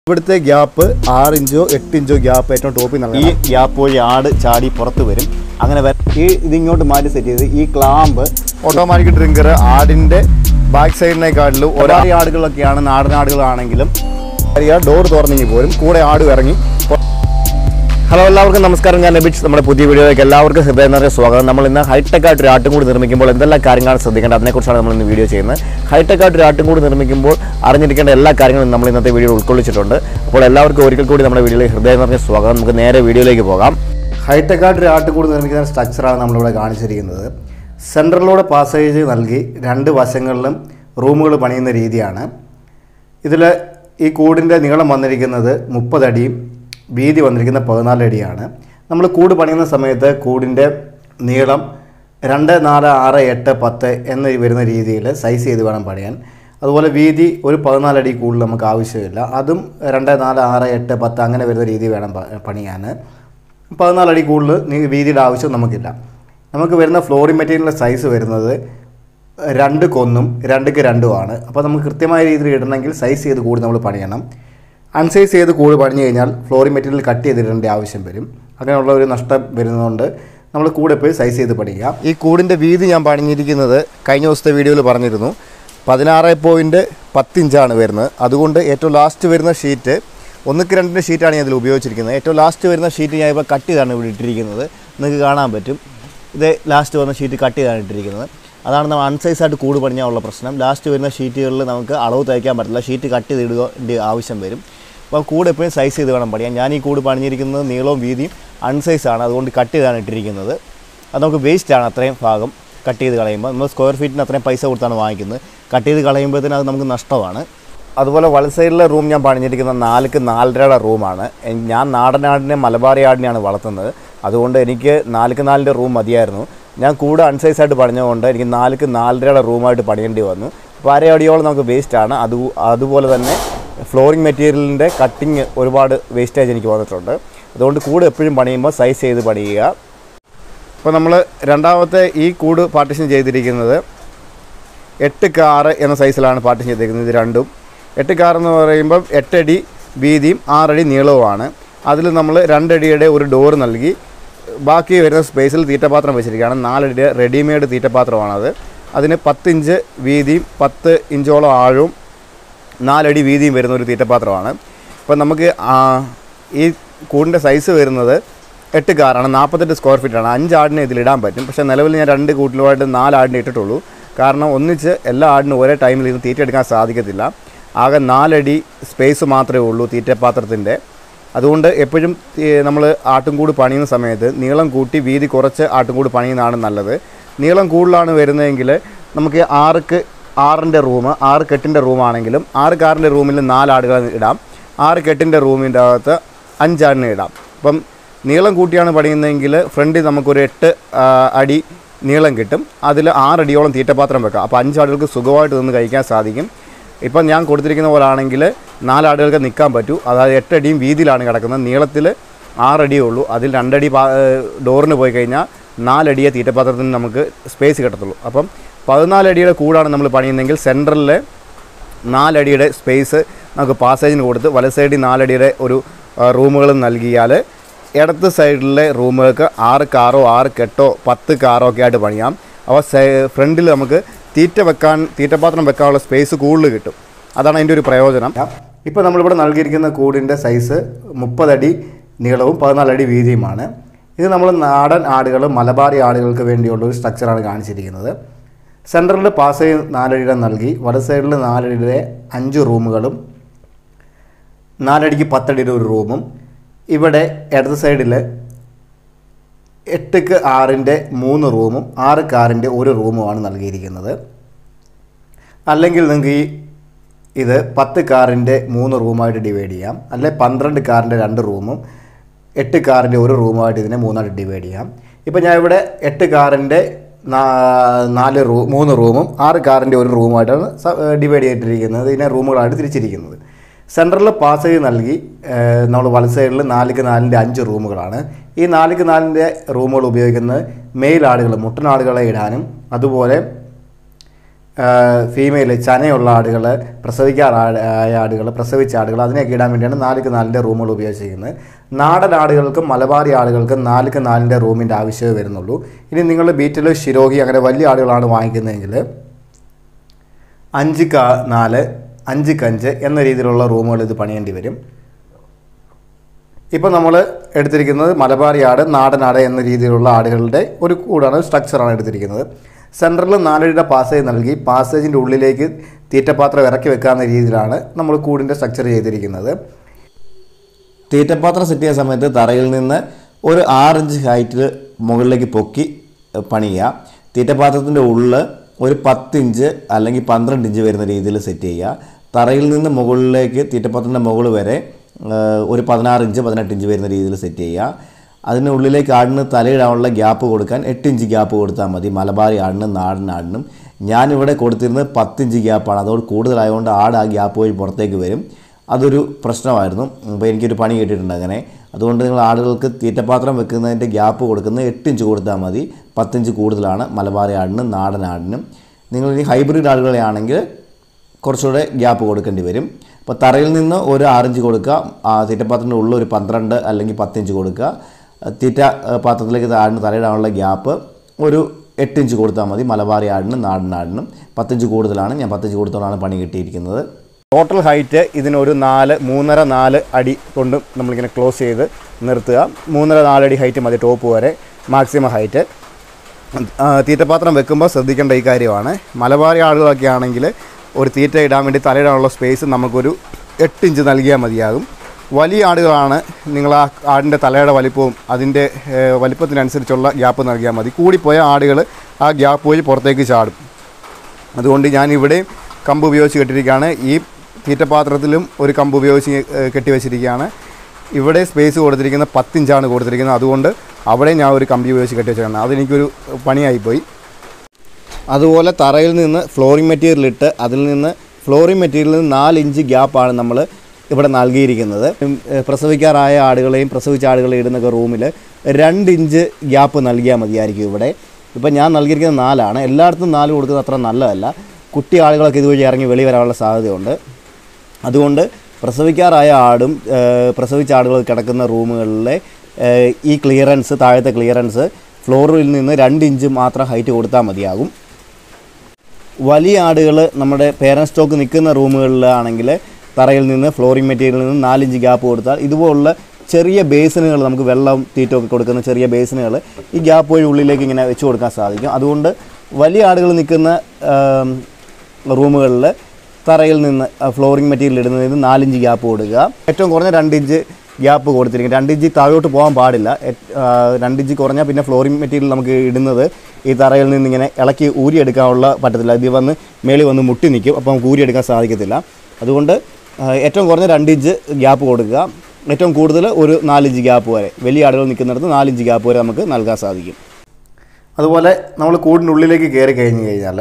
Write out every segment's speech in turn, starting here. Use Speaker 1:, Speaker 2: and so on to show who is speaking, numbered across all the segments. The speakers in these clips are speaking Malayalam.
Speaker 1: ഇവിടുത്തെ ഗ്യാപ്പ് ആറ് ഇഞ്ചോ എട്ട് ഇഞ്ചോ ഗ്യാപ്പ് ഏറ്റവും ടോപ്പിൽ നൽകണം
Speaker 2: ഈ ഗ്യാപ്പ് വഴി ആട് ചാടി പുറത്ത് വരും അങ്ങനെ വര- ഈ ഇതിങ്ങോട്ട് മാറ്റി സെറ്റ് ചെയ്ത് ഈ ക്ലാമ്പ്
Speaker 1: ഓട്ടോമാറ്റിക് ഡ്രിങ്കർ ആടിൻ്റെ ബാക്ക് സൈഡിനേക്കാട്ടിലും ഒരാ
Speaker 2: ഒരാടി ആടുകളൊക്കെയാണ് നാടൻ ആടുകളാണെങ്കിലും
Speaker 1: ഡോർ തുറന്നെങ്കിൽ പോലും കൂടെ ആട് ഇറങ്ങി
Speaker 2: ഹലോ എല്ലാവർക്കും നമസ്കാരം ഞാൻ നബിച്ച് നമ്മുടെ പുതിയ വീഡിയോയിലേക്ക് എല്ലാവർക്കും ഹൃദയം നിറയെ സ്വാഗതം നമ്മൾ ഇന്ന് ഹൈടെക് ആയിട്ട് ഒരു ആട്ടും കൂടി നിർമ്മിക്കുമ്പോൾ എന്തെല്ലാം കാര്യങ്ങളാണ് ശ്രദ്ധിക്കേണ്ടത് അതിനെക്കുറിച്ചാണ് നമ്മൾ ഇന്ന് വീഡിയോ ചെയ്യുന്നത് ഹൈടെക് ആയിട്ട് ഒരു ആട്ടും കൂടി നിർമ്മിക്കുമ്പോൾ അറിഞ്ഞിരിക്കേണ്ട എല്ലാ കാര്യങ്ങളും നമ്മൾ ഇന്നത്തെ വീഡിയോ ഉൾക്കൊള്ളിച്ചിട്ടുണ്ട് അപ്പോൾ എല്ലാവർക്കും ഒരിക്കൽ കൂടി നമ്മുടെ വീഡിയോയിലേക്ക് ഹൃദയം നിറഞ്ഞ സ്വാഗതം നമുക്ക് നേരെ വീഡിയോയിലേക്ക് പോകാം
Speaker 1: ഹൈടെക് ആയിട്ട് ഒരു ആട്ടുകൂടി നിർമ്മിക്കുന്ന സ്ട്രക്ചറാണ് നമ്മളിവിടെ കാണിച്ചിരിക്കുന്നത് സെൻട്രലിലൂടെ പാസേജ് നൽകി രണ്ട് വശങ്ങളിലും റൂമുകൾ പണിയുന്ന രീതിയാണ് ഇതിൽ ഈ കൂടിൻ്റെ നീളം വന്നിരിക്കുന്നത് മുപ്പതടിയും വീതി വന്നിരിക്കുന്ന പതിനാല് അടിയാണ് നമ്മൾ കൂട് പണിയുന്ന സമയത്ത് കൂടിൻ്റെ നീളം രണ്ട് നാല് ആറ് എട്ട് പത്ത് എന്ന് വരുന്ന രീതിയിൽ സൈസ് ചെയ്ത് വേണം പണിയാൻ അതുപോലെ വീതി ഒരു പതിനാല് അടി കൂടുതൽ നമുക്ക് ആവശ്യമില്ല അതും രണ്ട് നാല് ആറ് എട്ട് പത്ത് അങ്ങനെ വരുന്ന രീതി വേണം പ- പണിയാൻ പതിനാല് അടി കൂടുതൽ നീ വീതിയുടെ ആവശ്യം നമുക്കില്ല നമുക്ക് വരുന്ന ഫ്ലോറിംഗ് മെറ്റീരിയലിൻ്റെ സൈസ് വരുന്നത് രണ്ട് കൊന്നും രണ്ടുക്ക് രണ്ടുമാണ് അപ്പോൾ നമുക്ക് കൃത്യമായ രീതിയിൽ ഇടണമെങ്കിൽ സൈസ് ചെയ്ത് കൂടി നമ്മൾ പണിയണം അൺസൈസ് ചെയ്ത് കൂടി പണിഞ്ഞു കഴിഞ്ഞാൽ ഫ്ലോറിംഗ് മെറ്റീരിയൽ കട്ട് ചെയ്തിടേണ്ട ആവശ്യം വരും അങ്ങനെയുള്ള ഒരു നഷ്ടം വരുന്നതുകൊണ്ട് നമ്മൾ കൂടെ പോയി സൈസ് ചെയ്ത് പണിയുക ഈ കൂടിൻ്റെ വീതി ഞാൻ പണിഞ്ഞിരിക്കുന്നത് കഴിഞ്ഞ ദിവസത്തെ വീഡിയോയിൽ പറഞ്ഞിരുന്നു പതിനാറ് പോയിൻറ്റ് പത്തിഞ്ചാണ് വരുന്നത് അതുകൊണ്ട് ഏറ്റവും ലാസ്റ്റ് വരുന്ന ഷീറ്റ് ഒന്നുക്ക് രണ്ടിൻ്റെ ഷീറ്റാണ് ഞാൻ ഇതിൽ ഉപയോഗിച്ചിരിക്കുന്നത് ഏറ്റവും ലാസ്റ്റ് വരുന്ന ഷീറ്റ് ഞാൻ ഇപ്പോൾ കട്ട് ചെയ്താണ് ഇവിടെ ഇട്ടിരിക്കുന്നത് നിങ്ങൾക്ക് കാണാൻ പറ്റും ഇത് ലാസ്റ്റ് വന്ന ഷീറ്റ് കട്ട് ചെയ്താണ് ഇട്ടിരിക്കുന്നത് അതാണ് നമ്മൾ അൺസൈസ് ആയിട്ട് കൂട് പണിയാനുള്ള പ്രശ്നം ലാസ്റ്റ് വരുന്ന ഷീറ്റുകളിൽ നമുക്ക് അളവ് തയ്ക്കാൻ പറ്റില്ല ഷീറ്റ് കട്ട് ചെയ്തിടുക ന്റെ ആവശ്യം വരും അപ്പോൾ കൂട് എപ്പോഴും സൈസ് ചെയ്ത് വേണം പണിയാൻ ഞാൻ ഈ കൂട് പണിഞ്ഞിരിക്കുന്നത് നീളവും വീതിയും അൺസൈസ് ആണ് അതുകൊണ്ട് കട്ട് ചെയ്താണ് ഇട്ടിരിക്കുന്നത് അത് നമുക്ക് വേസ്റ്റ് ആണ് അത്രയും ഭാഗം കട്ട് ചെയ്ത് കളയുമ്പോൾ നമ്മൾ സ്ക്വയർ ഫീറ്റിന് അത്രയും പൈസ കൊടുത്താണ് വാങ്ങിക്കുന്നത് കട്ട് ചെയ്ത് കളയുമ്പോഴത്തേനും അത് നമുക്ക് നഷ്ടമാണ് അതുപോലെ വല സൈഡിലെ റൂം ഞാൻ പണിഞ്ഞിരിക്കുന്ന നാലുക്ക് നാലരയുടെ റൂമാണ് എൻ- ഞാൻ നാടനാടിനെ മലബാറി ആടിനെയാണ് വളർത്തുന്നത് അതുകൊണ്ട് എനിക്ക് നാലുക്ക് നാലിൻ്റെ റൂം മതിയായിരുന്നു ഞാൻ കൂടെ അൺസൈസ് ആയിട്ട് പണിഞ്ഞതുകൊണ്ട് എനിക്ക് നാലുക്ക് നാലരയുടെ റൂമായിട്ട് പണിയേണ്ടി വന്നു അപ്പോൾ അരയടിയോളം നമുക്ക് വേസ്റ്റാണ് അത് അതുപോലെ തന്നെ ഫ്ലോറിംഗ് മെറ്റീരിയലിൻ്റെ കട്ടിങ് ഒരുപാട് വേസ്റ്റേജ് എനിക്ക് വന്നിട്ടുണ്ട് അതുകൊണ്ട് കൂട് എപ്പോഴും പണിയുമ്പോൾ സൈസ് ചെയ്ത് പണിയുക ഇപ്പോൾ നമ്മൾ രണ്ടാമത്തെ ഈ കൂട് പാർട്ടിഷൻ ചെയ്തിരിക്കുന്നത് എട്ട് കാറ് എന്ന സൈസിലാണ് പാർട്ടിഷൻ ചെയ്തിരിക്കുന്നത് ഇത് രണ്ടും എട്ട് കാർ എന്ന് പറയുമ്പം എട്ടടി വീതിയും ആറടി നീളവുമാണ് അതിൽ നമ്മൾ രണ്ടടിയുടെ ഒരു ഡോർ നൽകി ബാക്കി വരുന്ന സ്പേസിൽ തീറ്റപാത്രം വെച്ചിരിക്കുകയാണ് നാലടിയുടെ റെഡിമെയ്ഡ് തീറ്റപാത്രമാണത് അതിന് പത്തിഞ്ച് വീതിയും പത്ത് ഇഞ്ചോളം ആഴവും നാലടി വീതിയും വരുന്ന ഒരു തീറ്റപാത്രമാണ് ഇപ്പം നമുക്ക് ആ, ഈ കൂടിൻ്റെ സൈസ് വരുന്നത് എട്ട് കാറാണ് നാൽപ്പത്തെട്ട് സ്ക്വയർ ഫീറ്റാണ് അഞ്ച് ആടിനെ ഇതിലിടാൻ പറ്റും പക്ഷേ നിലവിൽ ഞാൻ രണ്ട് കൂട്ടിലുമായിട്ട് നാല് ആടിനെ ഇട്ടിട്ടുള്ളൂ കാരണം ഒന്നിച്ച് എല്ലാ ആടിനും ഒരേ ടൈമിൽ ഇരുന്ന് തീറ്റ എടുക്കാൻ സാധിക്കത്തില്ല ആകെ നാലടി സ്പേസ് മാത്രമേ ഉള്ളൂ തീറ്റപാത്രത്തിൻ്റെ അതുകൊണ്ട് എപ്പോഴും നമ്മൾ ആട്ടുംകൂട് പണിയുന്ന സമയത്ത് നീളം കൂട്ടി വീതി കുറച്ച് ആട്ടുംകൂട് പണിയുന്നതാണ് നല്ലത് നീളം കൂടുതലാണ് വരുന്നതെങ്കിൽ നമുക്ക് ആർക്ക് ആറിൻ്റെ റൂം ആറ് കെട്ടിൻ്റെ റൂമാണെങ്കിലും ആറ് കാറിൻ്റെ റൂമിൽ നാല് ആടുകൾ ഇടാം ആറ് കെട്ടിൻ്റെ റൂമിൻ്റെ അകത്ത് അഞ്ചാടിനെ ഇടാം അപ്പം നീളം കൂട്ടിയാണ് പണിയുന്നതെങ്കിൽ ഫ്രണ്ടിൽ നമുക്കൊരു എട്ട് ആ, അടി നീളം കിട്ടും അതിൽ ആറടിയോളം തീറ്റപാത്രം വെക്കാം അപ്പോൾ അഞ്ചാടുകൾക്ക് സുഖമായിട്ട് നിന്ന് കഴിക്കാൻ സാധിക്കും ഇപ്പം ഞാൻ കൊടുത്തിരിക്കുന്ന പോലെ ആണെങ്കിൽ നാലാടുകൾക്ക് നിൽക്കാൻ പറ്റൂ അതായത് എട്ടടിയും വീതിയിലാണ് കിടക്കുന്നത് നീളത്തിൽ ആറടിയേ ഉള്ളൂ അതിൽ രണ്ടടി പാ- ഏഹ് ഡോറിന് പോയി കഴിഞ്ഞാൽ നാലടിയെ തീറ്റപാത്രത്തിന് നമുക്ക് സ്പേസ് കിട്ടത്തുള്ളൂ അപ്പം പതിനാലടിയുടെ കൂടാണ് നമ്മൾ പണിയുന്നതെങ്കിൽ സെൻറ്ററിൽ നാലടിയുടെ സ്പേസ് നമുക്ക് പാസേജിന് കൊടുത്ത് വല സൈഡിൽ നാലടിയുടെ ഒരു റൂമുകൾ നൽകിയാൽ ഇടത്ത് സൈഡിലെ റൂമുകൾക്ക് ആറ് കാറോ ആറ് കെട്ടോ പത്ത് കാറോ ഒക്കെ ആയിട്ട് പണിയാം അപ്പോൾ ഫ്രണ്ടിൽ നമുക്ക് തീറ്റ വെക്കാൻ തീറ്റപാത്രം വെക്കാനുള്ള സ്പേസ് കൂടുതൽ കിട്ടും അതാണ് അതിൻ്റെ ഒരു പ്രയോജനം ഇപ്പോൾ നമ്മളിവിടെ നൽകിയിരിക്കുന്ന കൂടിൻ്റെ സൈസ് മുപ്പതടി നീളവും പതിനാലടി വീതിയുമാണ് ഇത് നമ്മൾ നാടൻ ആടുകൾ മലബാറി ആടുകൾക്ക് വേണ്ടിയുള്ള ഒരു സ്ട്രക്ചറാണ് കാണിച്ചിരിക്കുന്നത് സെൻറ്ററിൽ പാസ് നാലടിയുടെ നൽകി വല സൈഡിൽ നാലടിയുടെ അഞ്ച് റൂമുകളും നാലടിക്ക് പത്തടിയുടെ ഒരു റൂമും ഇവിടെ ഇടത് സൈഡിൽ എട്ടുക്ക് ആറിൻ്റെ മൂന്ന് റൂമും ആറ് കാറിൻ്റെ ഒരു റൂമുമാണ് നൽകിയിരിക്കുന്നത് അല്ലെങ്കിൽ നിങ്ങൾക്ക് ഈ ഇത് പത്ത് കാറിൻ്റെ മൂന്ന് റൂമായിട്ട് ഡിവൈഡ് ചെയ്യാം അല്ലെ പന്ത്രണ്ട് കാറിൻ്റെ രണ്ട് റൂമും എട്ട് കാറിൻ്റെ ഒരു റൂമായിട്ട് ഇതിനെ മൂന്നായിട്ട് ഡിവൈഡ് ചെയ്യാം ഇപ്പം ഞാൻ ഇവിടെ എട്ട് കാറിൻ്റെ നാ- നാല് റൂ മൂന്ന് റൂമും ആറ് കാറിൻ്റെ ഒരു റൂമായിട്ടാണ് ഡിവൈഡ് ചെയ്തിട്ടിരിക്കുന്നത് ഇതിനെ റൂമുകളായിട്ട് തിരിച്ചിരിക്കുന്നത് സെൻട്രലിൽ പാസേജ് നൽകി നമ്മൾ വല സൈഡിൽ നാലിക്ക് നാലിൻ്റെ അഞ്ച് റൂമുകളാണ് ഈ നാലിക്ക് നാലിൻ്റെ റൂമുകൾ ഉപയോഗിക്കുന്നത് മെയിൽ ആടുകൾ മുട്ടനാടുകളെ ഇടാനും അതുപോലെ ഫീമെയിൽ ചനയുള്ള ആടുകൾ പ്രസവിക്കാറായ ആടുകൾ പ്രസവിച്ച ആടുകൾ അതിനെയൊക്കെ ഇടാൻ വേണ്ടിയാണ് നാലുക്ക് നാലിൻ്റെ റൂമുകൾ ഉപയോഗിച്ചിരിക്കുന്നത് നാടൻ ആടുകൾക്കും മലബാറി ആടുകൾക്കും നാലുക്ക് നാലിൻ്റെ റൂമിൻ്റെ ആവശ്യമേ വരുന്നുള്ളൂ ഇനി നിങ്ങൾ ബീറ്റിൽ ശിരോഗി അങ്ങനെ വലിയ ആടുകളാണ് വാങ്ങിക്കുന്നതെങ്കിൽ അഞ്ച് ക നാല് അഞ്ച് കഞ്ച് എന്ന രീതിയിലുള്ള റൂമുകൾ ഇത് പണിയേണ്ടി വരും ഇപ്പോൾ നമ്മൾ എടുത്തിരിക്കുന്നത് മലബാറി ആട് നാടൻ ആട് എന്ന രീതിയിലുള്ള ആടുകളുടെ ഒരു കൂടാണ് സ്ട്രക്ചറാണ് എടുത്തിരിക്കുന്നത് സെൻറ്ററിൽ നാലടിയുടെ പാസേജ് നൽകി പാസേജിൻ്റെ ഉള്ളിലേക്ക് തീറ്റപാത്രം ഇറക്കി വെക്കാവുന്ന രീതിയിലാണ് നമ്മൾ കൂടിൻ്റെ സ്ട്രക്ചർ ചെയ്തിരിക്കുന്നത്
Speaker 2: തീറ്റപ്പാത്രം സെറ്റ് ചെയ്യുന്ന സമയത്ത് തറയിൽ നിന്ന് ഒരു ആറിഞ്ച് ഹൈറ്റിൽ മുകളിലേക്ക് പൊക്കി എഹ്, പണിയുക തീറ്റപ്പാത്രത്തിൻ്റെ ഉള്ളിൽ ഒരു പത്തിഞ്ച് അല്ലെങ്കിൽ പന്ത്രണ്ട് ഇഞ്ച് വരുന്ന രീതിയിൽ സെറ്റ് ചെയ്യുക തറയിൽ നിന്ന് മുകളിലേക്ക് തീറ്റപ്പാത്രത്തിൻ്റെ മുകൾ വരെ ഏഹ്, ഒരു പതിനാറ് ഇഞ്ച് പതിനെട്ട് ഇഞ്ച് വരുന്ന രീതിയിൽ സെറ്റ് ചെയ്യുക അതിന് ഉള്ളിലേക്ക് ആടിന് തലയിടാനുള്ള ഗ്യാപ്പ് കൊടുക്കാൻ എട്ട് ഇഞ്ച് ഗ്യാപ്പ് കൊടുത്താൽ മതി മലബാറി ആടിനും നാടൻ ആടിനും ഞാനിവിടെ കൊടുത്തിരുന്നത് പത്തിഞ്ച് ഗ്യാപ്പാണ് അതോട് കൂടുതലായതുകൊണ്ട് ആട് ആ ഗ്യാപ്പ് വഴി പുറത്തേക്ക് വരും അതൊരു പ്രശ്നമായിരുന്നു അപ്പോൾ എനിക്കൊരു പണി കിട്ടിയിട്ടുണ്ട് അങ്ങനെ അതുകൊണ്ട് നിങ്ങൾ ആളുകൾക്ക് തീറ്റപ്പാത്രം വെക്കുന്നതിൻ്റെ ഗ്യാപ്പ് കൊടുക്കുന്നത് എട്ട് ഇഞ്ച് കൊടുത്താൽ മതി പത്തിഞ്ച് കൂടുതലാണ് മലബാറി ആടിനും നാടൻ ആടിനും നിങ്ങൾ ഇനി ഹൈബ്രിഡ് ആടുകളെയാണെങ്കിൽ കുറച്ചുകൂടെ ഗ്യാപ്പ് കൊടുക്കേണ്ടി വരും അപ്പോൾ തറയിൽ നിന്ന് ഒരു ആറിഞ്ച് കൊടുക്കുക ആ തീറ്റപ്പാത്രത്തിൻ്റെ ഉള്ളിൽ ഒരു പന്ത്രണ്ട് അല്ലെങ്കിൽ പത്തിഞ്ച് കൊടുക്കുക തീറ്റ ആ, പാത്രത്തിലേക്ക് ആടിന് തലയിടാനുള്ള ഗ്യാപ്പ് ഒരു എട്ട് ഇഞ്ച് കൊടുത്താൽ മതി മലബാറി ആടിനും നാടൻ ആടിനും പത്തിഞ്ച് കൂടുതലാണ് ഞാൻ പത്തിഞ്ച് കൊടുത്തോളാണ് പണി കിട്ടിയിരിക്കുന്നത്
Speaker 1: ടോട്ടൽ ഹൈറ്റ് ഇതിനൊരു നാല് മൂന്നര നാല് അടി കൊണ്ട് നമ്മളിങ്ങനെ ക്ലോസ് ചെയ്ത് നിർത്തുക മൂന്നര നാലടി ഹൈറ്റ് മതി ടോപ്പ് വരെ മാക്സിമം ഹൈറ്റ് ആ, തീറ്റപാത്രം വെക്കുമ്പോൾ ശ്രദ്ധിക്കേണ്ട ഈ കാര്യമാണ് മലബാറി ആളുകളൊക്കെ ആണെങ്കിൽ ഒരു തീറ്റ ഇടാൻ വേണ്ടി തലയിടാനുള്ള സ്പേസ് നമുക്കൊരു എട്ട് ഇഞ്ച് നൽകിയാൽ മതിയാകും വലിയ ആടുകളാണ് നിങ്ങൾ ആ ആടിൻ്റെ തലയുടെ വലിപ്പവും അതിൻ്റെ ഏഹ്, വലിപ്പത്തിനനുസരിച്ചുള്ള ഗ്യാപ്പ് നൽകിയാൽ മതി കൂടിപ്പോയ ആടുകൾ ആ ഗ്യാപ്പ് വഴി പുറത്തേക്ക് ചാടും അതുകൊണ്ട് ഞാൻ ഇവിടെയും കമ്പ് ഉപയോഗിച്ച് കെട്ടിയിരിക്കുകയാണ് ഈ തീറ്റപാത്രത്തിലും ഒരു കമ്പ് ഉപയോഗിച്ച് ഏഹ്, കെട്ടിവെച്ചിരിക്കുകയാണ് ഇവിടെ സ്പേസ് കൊടുത്തിരിക്കുന്ന പത്തിഞ്ചാണ് കൊടുത്തിരിക്കുന്നത് അതുകൊണ്ട് അവിടെ ഞാൻ ഒരു കമ്പി ഉപയോഗിച്ച് കെട്ടി വെച്ചിരിക്കുന്നത് അതെനിക്കൊരു പണിയായിപ്പോയി അതുപോലെ തറയിൽ നിന്ന് ഫ്ലോറിംഗ് മെറ്റീരിയൽ ഇട്ട് അതിൽ നിന്ന് ഫ്ലോറിംഗ് മെറ്റീരിയലിൽ നിന്ന് നാല് ഇഞ്ച് ഗ്യാപ്പാണ് നമ്മൾ ഇവിടെ നൽകിയിരിക്കുന്നത് ഉം, ഏഹ്, പ്രസവിക്കാറായ ആടുകളെയും പ്രസവിച്ച ആടുകളെയും ഇടുന്നൊക്കെ റൂമിൽ രണ്ട് ഇഞ്ച് ഗ്യാപ്പ് നൽകിയാൽ മതിയായിരിക്കും ഇവിടെ ഇപ്പം ഞാൻ നൽകിയിരിക്കുന്നത് നാലാണ് എല്ലായിടത്തും നാല് കൊടുക്കുന്നത് അത്ര നല്ലതല്ല കുട്ടി ആളുകളൊക്കെ ഇതുവഴി ഇറങ്ങി വെളി വരാനുള്ള സാധ്യതയുണ്ട് അതുകൊണ്ട് പ്രസവിക്കാറായ ആടും ഏഹ്, പ്രസവിച്ച ആടുകൾ കിടക്കുന്ന റൂമുകളിലെ ഏഹ്, ഈ ക്ലിയറൻസ് താഴത്തെ ക്ലിയറൻസ് ഫ്ലോറിൽ നിന്ന് രണ്ട് ഇഞ്ച് മാത്രം ഹൈറ്റ് കൊടുത്താൽ മതിയാകും വലിയ ആടുകൾ നമ്മുടെ പേരൻറ് സ്റ്റോക്ക് നിൽക്കുന്ന റൂമുകളിലാണെങ്കിൽ തറയിൽ നിന്ന് ഫ്ലോറിംഗ് മെറ്റീരിയലിൽ നിന്ന് നാലിഞ്ച് ഗ്യാപ്പ് കൊടുത്താൽ ഇതുപോലുള്ള ചെറിയ ബേസിനുകൾ നമുക്ക് വെള്ളം തീറ്റമൊക്കെ കൊടുക്കുന്ന ചെറിയ ബേസിനുകൾ ഈ ഗ്യാപ്പ് വഴി ഉള്ളിലേക്ക് ഇങ്ങനെ വെച്ച് കൊടുക്കാൻ സാധിക്കും അതുകൊണ്ട് വലിയ ആടുകൾ നിൽക്കുന്ന റൂമുകളിൽ തറയിൽ നിന്ന് ഫ്ലോറിംഗ് മെറ്റീരിയൽ ഇടുന്നതിന് നാലിഞ്ച് ഗ്യാപ്പ് കൊടുക്കുക ഏറ്റവും കുറഞ്ഞ രണ്ട് ഇഞ്ച് ഗ്യാപ്പ് കൊടുത്തിരിക്കും രണ്ട് ഇഞ്ച് താഴോട്ട് പോകാൻ പാടില്ല എറ്റ്- ആ, രണ്ട് ഇഞ്ച് കുറഞ്ഞാൽ പിന്നെ ഫ്ലോറിംഗ് മെറ്റീരിയൽ നമുക്ക് ഇടുന്നത് ഈ തറയിൽ നിന്ന് ഇങ്ങനെ ഇളക്കി ഊരിയെടുക്കാനുള്ള പറ്റത്തില്ല ഇത് വന്ന് മേളിൽ വന്ന് മുട്ടി നിൽക്കും അപ്പോൾ നമുക്ക് ഊരിയെടുക്കാൻ സാധിക്കത്തില്ല അതുകൊണ്ട് ആ, ഏറ്റവും കുറഞ്ഞ രണ്ട് ഇഞ്ച് ഗ്യാപ്പ് കൊടുക്കുക ഏറ്റവും കൂടുതൽ ഒരു നാലിഞ്ച് ഗ്യാപ്പ് വരെ വലിയ ആടുകൾ നിൽക്കുന്നിടത്ത് നാലിഞ്ച് ഗ്യാപ്പ് വരെ നമുക്ക് നൽകാൻ സാധിക്കും അതുപോലെ നമ്മൾ കൂടിനുള്ളിലേക്ക് കയറി കഴിഞ്ഞ് കഴിഞ്ഞാൽ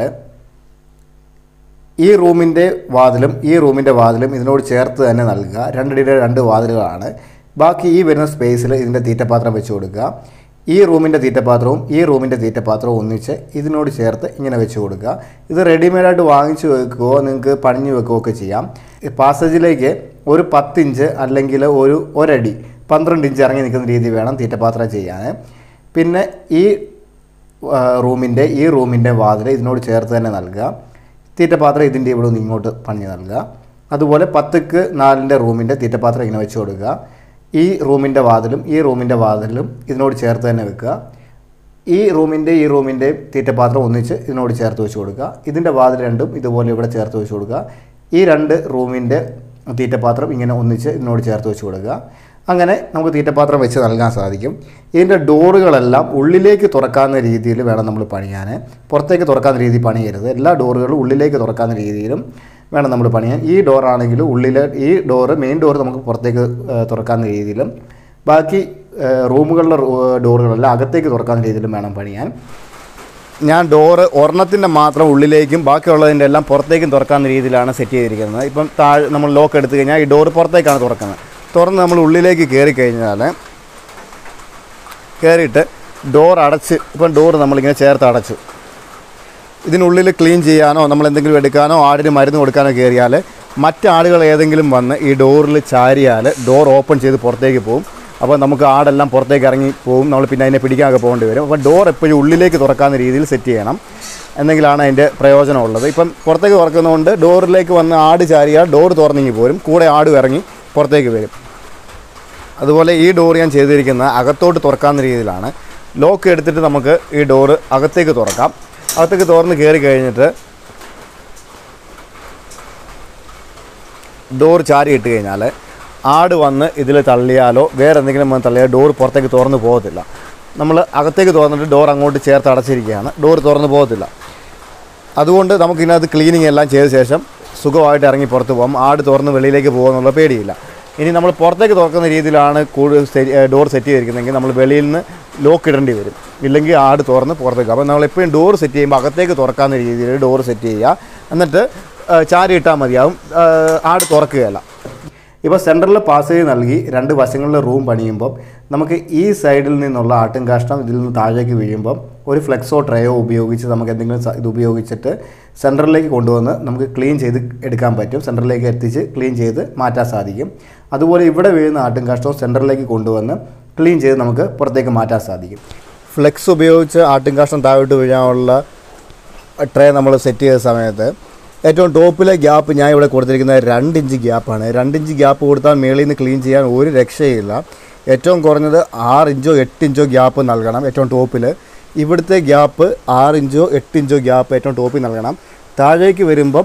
Speaker 1: ഈ റൂമിൻ്റെ വാതിലും ഈ റൂമിൻ്റെ വാതിലും ഇതിനോട് ചേർത്ത് തന്നെ നൽകുക രണ്ടടിയുടെ രണ്ട് വാതിലുകളാണ് ബാക്കി ഈ വരുന്ന സ്പേസിൽ ഇതിൻ്റെ തീറ്റപാത്രം വെച്ച് കൊടുക്കുക ഈ റൂമിൻ്റെ തീറ്റപാത്രവും ഈ റൂമിൻ്റെ തീറ്റപാത്രവും ഒന്നിച്ച് ഇതിനോട് ചേർത്ത് ഇങ്ങനെ വെച്ച് കൊടുക്കുക ഇത് റെഡിമെയ്ഡായിട്ട് വാങ്ങിച്ചു വെക്കുകയോ നിങ്ങൾക്ക് പണിഞ്ഞു വെക്കുകയോ ഒക്കെ ചെയ്യാം ഈ പാസേജിലേക്ക് ഒരു പത്തിഞ്ച് അല്ലെങ്കിൽ ഒരു ഒരടി പന്ത്രണ്ട് ഇഞ്ച് ഇറങ്ങി നിൽക്കുന്ന രീതി വേണം തീറ്റപാത്രം ചെയ്യാൻ പിന്നെ ഈ റൂമിൻ്റെ ഈ റൂമിൻ്റെ വാതിൽ ഇതിനോട് ചേർത്ത് തന്നെ നൽകുക തീറ്റപാത്രം ഇതിൻ്റെ ഇവിടെ നിന്ന് ഇങ്ങോട്ട് പണിഞ്ഞ് നൽകുക അതുപോലെ പത്തുക്ക് നാലിൻ്റെ റൂമിൻ്റെ തീറ്റപാത്രം ഇങ്ങനെ വെച്ച് കൊടുക്കുക ഈ റൂമിൻ്റെ വാതിലും ഈ റൂമിൻ്റെ വാതിലും ഇതിനോട് ചേർത്ത് തന്നെ വെക്കുക ഈ റൂമിൻ്റെ ഈ റൂമിൻ്റെ തീറ്റപാത്രം ഒന്നിച്ച് ഇതിനോട് ചേർത്ത് വെച്ച് കൊടുക്കുക ഇതിൻ്റെ വാതിൽ രണ്ടും ഇതുപോലെ ഇവിടെ ചേർത്ത് വെച്ച് കൊടുക്കുക ഈ രണ്ട് റൂമിൻ്റെ തീറ്റപാത്രം ഇങ്ങനെ ഒന്നിച്ച് ഇതിനോട് ചേർത്ത് വെച്ച് കൊടുക്കുക അങ്ങനെ നമുക്ക് തീറ്റപാത്രം വെച്ച് നൽകാൻ സാധിക്കും ഇതിൻ്റെ ഡോറുകളെല്ലാം ഉള്ളിലേക്ക് തുറക്കാവുന്ന രീതിയിൽ വേണം നമ്മൾ പണിയാൻ പുറത്തേക്ക് തുറക്കാവുന്ന രീതിയിൽ പണിയരുത് എല്ലാ ഡോറുകളും ഉള്ളിലേക്ക് തുറക്കാവുന്ന രീതിയിലും വേണം നമ്മൾ പണിയാൻ ഈ ഡോറാണെങ്കിലും ഉള്ളിലെ ഈ ഡോറ് മെയിൻ ഡോറ് നമുക്ക് പുറത്തേക്ക് ഏഹ്, തുറക്കാവുന്ന രീതിയിലും ബാക്കി ഏഹ്, റൂമുകളിലെ റൂ- ഡോറുകളെല്ലാം അകത്തേക്ക് തുറക്കാവുന്ന രീതിയിലും വേണം പണിയാൻ ഞാൻ ഡോറ് ഒരെണ്ണത്തിൻ്റെ മാത്രം ഉള്ളിലേക്കും ബാക്കിയുള്ളതിൻ്റെ എല്ലാം പുറത്തേക്കും തുറക്കാവുന്ന രീതിയിലാണ് സെറ്റ് ചെയ്തിരിക്കുന്നത് ഇപ്പം താഴെ നമ്മൾ ലോക്ക് എടുത്തു കഴിഞ്ഞാൽ ഈ ഡോറ് പുറത്തേക്കാണ് തുറക്കുന്നത് തുറന്ന് നമ്മൾ ഉള്ളിലേക്ക് കയറി കഴിഞ്ഞാൽ കയറിയിട്ട് ഡോർ അടച്ച് ഇപ്പം ഡോർ നമ്മളിങ്ങനെ ചേർത്ത് അടച്ചു ഇതിനുള്ളിൽ ക്ലീൻ ചെയ്യാനോ നമ്മൾ എന്തെങ്കിലും എടുക്കാനോ ആടിന് മരുന്ന് കൊടുക്കാനോ കയറിയാൽ മറ്റാളുകൾ ഏതെങ്കിലും വന്ന് ഈ ഡോറിൽ ചാരിയാൽ ഡോർ ഓപ്പൺ ചെയ്ത് പുറത്തേക്ക് പോകും അപ്പോൾ നമുക്ക് ആടെല്ലാം പുറത്തേക്ക് ഇറങ്ങി പോകും നമ്മൾ പിന്നെ അതിനെ പിടിക്കാനൊക്കെ പോകേണ്ടി വരും അപ്പോൾ ഡോർ എപ്പോഴും ഉള്ളിലേക്ക് തുറക്കാവുന്ന രീതിയിൽ സെറ്റ് ചെയ്യണം എന്നെങ്കിലാണ് അതിൻ്റെ പ്രയോജനമുള്ളത് ഇപ്പം പുറത്തേക്ക് തുറക്കുന്നതുകൊണ്ട് ഡോറിലേക്ക് വന്ന് ആട് ചാരിയാൽ ഡോർ തുറന്നിങ്ങി പോരും കൂടെ ആടും ഇറങ്ങി പുറത്തേക്ക് വരും അതുപോലെ ഈ ഡോർ ഞാൻ ചെയ്തിരിക്കുന്നത് അകത്തോട്ട് തുറക്കാവുന്ന രീതിയിലാണ് ലോക്ക് എടുത്തിട്ട് നമുക്ക് ഈ ഡോറ് അകത്തേക്ക് തുറക്കാം അകത്തേക്ക് തുറന്ന് കയറി കഴിഞ്ഞിട്ട് ഡോർ ചാരി ഇട്ട് കഴിഞ്ഞാൽ ആട് വന്ന് ഇതിൽ തള്ളിയാലോ വേറെ എന്തെങ്കിലും വന്ന് തള്ളിയാൽ ഡോർ പുറത്തേക്ക് തുറന്ന് പോകത്തില്ല നമ്മൾ അകത്തേക്ക് തുറന്നിട്ട് ഡോർ അങ്ങോട്ട് ചേർത്ത് അടച്ചിരിക്കുകയാണ് ഡോർ തുറന്ന് പോകത്തില്ല അതുകൊണ്ട് നമുക്ക് ഇതിനകത്ത് ക്ലീനിങ് എല്ലാം ചെയ്ത ശേഷം സുഖമായിട്ട് ഇറങ്ങി പുറത്ത് പോകാം ആട് തുറന്ന് വെളിയിലേക്ക് പോകുമെന്നുള്ള പേടിയില്ല ഇനി നമ്മൾ പുറത്തേക്ക് തുറക്കുന്ന രീതിയിലാണ് കൂടുതൽ ഡോർ സെറ്റ് ചെയ്തിരിക്കുന്നതെങ്കിൽ നമ്മൾ വെളിയിൽ നിന്ന് ലോക്ക് ഇടേണ്ടി വരും ഇല്ലെങ്കിൽ ആട് തുറന്ന് പുറത്തേക്ക് അപ്പോൾ നമ്മൾ എപ്പോഴും ഡോർ സെറ്റ് ചെയ്യുമ്പോൾ അകത്തേക്ക് തുറക്കാവുന്ന രീതിയിൽ ഡോർ സെറ്റ് ചെയ്യുക എന്നിട്ട് ആ, ചാരി ഇട്ടാൽ മതിയാവും ആ, ആട് തുറക്കുകയല്ല ഇപ്പോൾ സെൻറ്ററിൽ പാസേജ് നൽകി രണ്ട് വശങ്ങളിൽ റൂം പണിയുമ്പോൾ നമുക്ക് ഈ സൈഡിൽ നിന്നുള്ള ആട്ടും കാഷ്ടം ഇതിൽ നിന്ന് താഴേക്ക് വീഴുമ്പം ഒരു ഫ്ലെക്സോ ട്രയോ ഉപയോഗിച്ച് നമുക്ക് എന്തെങ്കിലും സ- ഇത് ഉപയോഗിച്ചിട്ട് സെൻറ്ററിലേക്ക് കൊണ്ടുവന്ന് നമുക്ക് ക്ലീൻ ചെയ്ത് എടുക്കാൻ പറ്റും സെൻറ്ററിലേക്ക് എത്തിച്ച് ക്ലീൻ ചെയ്ത് മാറ്റാൻ സാധിക്കും അതുപോലെ ഇവിടെ വീഴുന്ന ആട്ടും കാഷ്ടവും സെൻറ്ററിലേക്ക് കൊണ്ടുവന്ന് ക്ലീൻ ചെയ്ത് നമുക്ക് പുറത്തേക്ക് മാറ്റാൻ സാധിക്കും ഫ്ലെക്സ് ഉപയോഗിച്ച് ആട്ടും കാഷ്ടം താഴോട്ട് വീഴാനുള്ള ട്രേ നമ്മൾ സെറ്റ് ചെയ്ത സമയത്ത് ഏറ്റവും ടോപ്പിലെ ഗ്യാപ്പ് ഞാൻ ഇവിടെ കൊടുത്തിരിക്കുന്നത് രണ്ട് ഇഞ്ച് ഗ്യാപ്പാണ് രണ്ട് ഇഞ്ച് ഗ്യാപ്പ് കൊടുത്താൽ മേളിൽ നിന്ന് ക്ലീൻ ചെയ്യാൻ ഒരു രക്ഷയില്ല ഏറ്റവും കുറഞ്ഞത് ആറ് ഇഞ്ചോ എട്ട് ഇഞ്ചോ ഗ്യാപ്പ് നൽകണം ഏറ്റവും ടോപ്പിൽ ഇവിടുത്തെ ഗ്യാപ്പ് ആറ് ഇഞ്ചോ എട്ട് ഇഞ്ചോ ഗ്യാപ്പ് ഏറ്റവും ടോപ്പിൽ നൽകണം താഴേക്ക് വരുമ്പം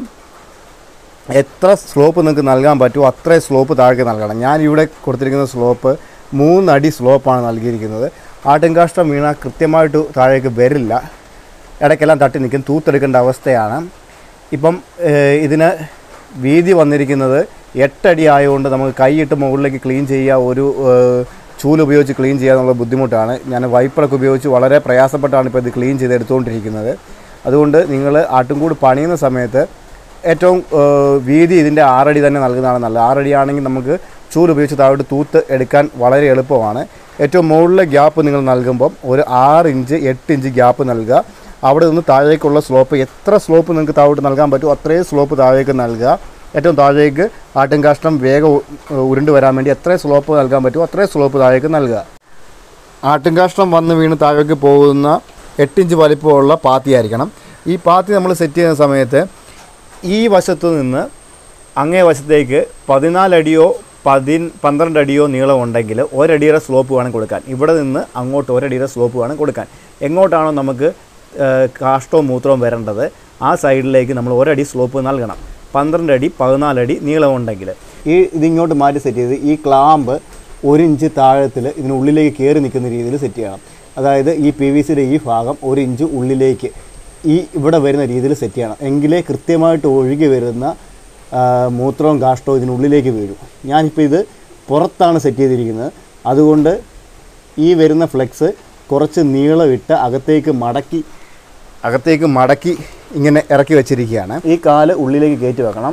Speaker 1: എത്ര സ്ലോപ്പ് നിങ്ങൾക്ക് നൽകാൻ പറ്റുമോ അത്രയും സ്ലോപ്പ് താഴേക്ക് നൽകണം ഞാൻ ഇവിടെ കൊടുത്തിരിക്കുന്ന സ്ലോപ്പ് മൂന്നടി സ്ലോപ്പാണ് നൽകിയിരിക്കുന്നത് ആട്ടിൻകാഷ്ടം വീണ കൃത്യമായിട്ട് താഴേക്ക് വരില്ല ഇടയ്ക്കെല്ലാം തട്ടി നിൽക്കും തൂത്തെടുക്കേണ്ട അവസ്ഥയാണ് ഇപ്പം ഏഹ്, ഇതിന് വീതി വന്നിരിക്കുന്നത് എട്ടടി ആയതുകൊണ്ട് നമുക്ക് കൈയിട്ട് മുകളിലേക്ക് ക്ലീൻ ചെയ്യുക ഒരു ഏഹ്, ചൂല് ഉപയോഗിച്ച് ക്ലീൻ ചെയ്യുക എന്നുള്ള ബുദ്ധിമുട്ടാണ് ഞാൻ വൈപ്പറൊക്കെ ഉപയോഗിച്ച് വളരെ പ്രയാസപ്പെട്ടാണ് ഇപ്പോൾ ഇത് ക്ലീൻ ചെയ്ത് എടുത്തുകൊണ്ടിരിക്കുന്നത് അതുകൊണ്ട് നിങ്ങൾ ആട്ടുംകൂട് പണിയുന്ന സമയത്ത് ഏറ്റവും ഏഹ്, വീതി ഇതിൻ്റെ ആറടി തന്നെ നൽകുന്നതാണ് നല്ലത് ആറടി ആണെങ്കിൽ നമുക്ക് ചൂല് ഉപയോഗിച്ച് താഴോട്ട് തൂത്ത് എടുക്കാൻ വളരെ എളുപ്പമാണ് ഏറ്റവും മുകളിലെ ഗ്യാപ്പ് നിങ്ങൾ നൽകുമ്പം ഒരു ആറ് ഇഞ്ച് എട്ട് ഇഞ്ച് ഗ്യാപ്പ് നൽകുക അവിടെ നിന്ന് താഴേക്കുള്ള സ്ലോപ്പ് എത്ര സ്ലോപ്പ് നിങ്ങൾക്ക് താഴോട്ട് നൽകാൻ പറ്റുമോ അത്രയും സ്ലോപ്പ് താഴേക്ക് നൽകുക ഏറ്റവും താഴേക്ക് ആട്ടും കാഷ്ടം വേഗം ഉ- ഉരുണ്ട് വരാൻ വേണ്ടി എത്രയും സ്ലോപ്പ് നൽകാൻ പറ്റുമോ അത്രയും സ്ലോപ്പ് താഴേക്ക് നൽകുക ആട്ടുംകാഷ്ടം വന്ന് വീണ് താഴേക്ക് പോകുന്ന എട്ടിഞ്ച് വലിപ്പമുള്ള പാത്തിയായിരിക്കണം ഈ പാത്തി നമ്മൾ സെറ്റ് ചെയ്യുന്ന സമയത്ത് ഈ വശത്തു നിന്ന് അങ്ങേ വശത്തേക്ക് പതിനാലടിയോ പതിൻ പന്ത്രണ്ട് അടിയോ നീളം ഉണ്ടെങ്കിൽ ഒരടിയുടെ സ്ലോപ്പ് വേണം കൊടുക്കാൻ ഇവിടെ നിന്ന് അങ്ങോട്ട് ഒരടിയുടെ സ്ലോപ്പ് വേണം കൊടുക്കാൻ എങ്ങോട്ടാണോ നമുക്ക് ഏഹ്, കാഷ്ടവും മൂത്രവും വരേണ്ടത് ആ സൈഡിലേക്ക് നമ്മൾ ഒരടി സ്ലോപ്പ് നൽകണം പന്ത്രണ്ട് അടി പതിനാലടി നീളമുണ്ടെങ്കിൽ ഈ ഇതിങ്ങോട്ട് മാറ്റി സെറ്റ് ചെയ്ത് ഈ ക്ലാമ്പ് ഒരു ഇഞ്ച് താഴത്തിൽ ഇതിനുള്ളിലേക്ക് കയറി നിൽക്കുന്ന രീതിയിൽ സെറ്റ് ചെയ്യണം അതായത് ഈ പി വി സിയുടെ ഈ ഭാഗം ഒരു ഇഞ്ച് ഉള്ളിലേക്ക് ഈ ഇവിടെ വരുന്ന രീതിയിൽ സെറ്റ് ചെയ്യണം എങ്കിലേ കൃത്യമായിട്ട് ഒഴുകി വരുന്ന ആ, മൂത്രവും കാഷ്ടവും ഇതിനുള്ളിലേക്ക് വീഴും ഞാനിപ്പോൾ ഇത് പുറത്താണ് സെറ്റ് ചെയ്തിരിക്കുന്നത് അതുകൊണ്ട് ഈ വരുന്ന ഫ്ലെക്സ് കുറച്ച് നീളമിട്ട് അകത്തേക്ക് മടക്കി അകത്തേക്ക് മടക്കി ഇങ്ങനെ ഇറക്കി വെച്ചിരിക്കുകയാണ് ഈ കാല് ഉള്ളിലേക്ക് കയറ്റി വെക്കണം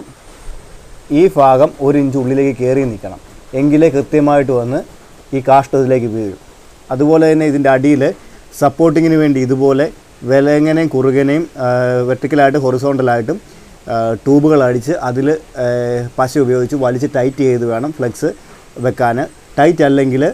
Speaker 1: ഈ ഭാഗം ഒരു ഇഞ്ച് ഉള്ളിലേക്ക് കയറി നിൽക്കണം എങ്കിലേ കൃത്യമായിട്ട് വന്ന് ഈ കാഷ്ടത്തിലേക്ക് വീഴും അതുപോലെ തന്നെ ഇതിൻ്റെ അടിയിൽ സപ്പോർട്ടിങ്ങിന് വേണ്ടി ഇതുപോലെ വിലങ്ങനെയും കുറുകനെയും വെർട്ടിക്കലായിട്ട് ഹൊറിസോണ്ടലായിട്ടും ട്യൂബുകൾ അടിച്ച് അതിൽ പശ ഉപയോഗിച്ച് വലിച്ച് ടൈറ്റ് ചെയ്ത് വേണം ഫ്ലെക്സ് വെക്കാൻ ടൈറ്റ് അല്ലെങ്കിൽ